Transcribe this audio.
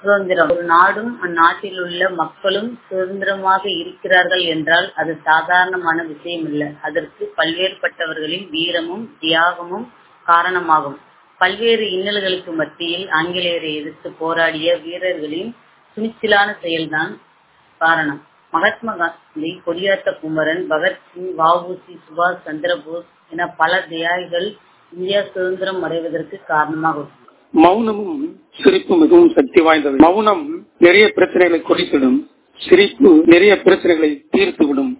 சுதந்திரம் ஒரு நாடும் அந்நாட்டில் உள்ள மக்களும் சுதந்திரமாக இருக்கிறார்கள் என்றால் அது சாதாரணமான விஷயமல்ல அதற்கு பல்வேறுபட்டவர்களின் வீரமும் தியாகமும் காரணமாகும் பல்வேறு இன்னல்களுக்கு மத்தியில் ஆங்கிலேயரை எதிர்த்து போராடிய வீரர்களின் துணிச்சலான செயல்தான் காரணம் மகாத்மா காந்தி கொடியாத்த குமரன் பகத்சிங் வஉசி சுபாஷ் சந்திரபோஸ் என பல தியாகிகள் இந்தியா சுதந்திரம் அடைவதற்கு காரணமாக மௌனமும் சிரிப்பு மிகவும் சக்தி வாய்ந்தது மௌனம் நிறைய பிரச்சனைகளை குறைத்திடும் சிரிப்பு நிறைய பிரச்சனைகளை தீர்த்துவிடும்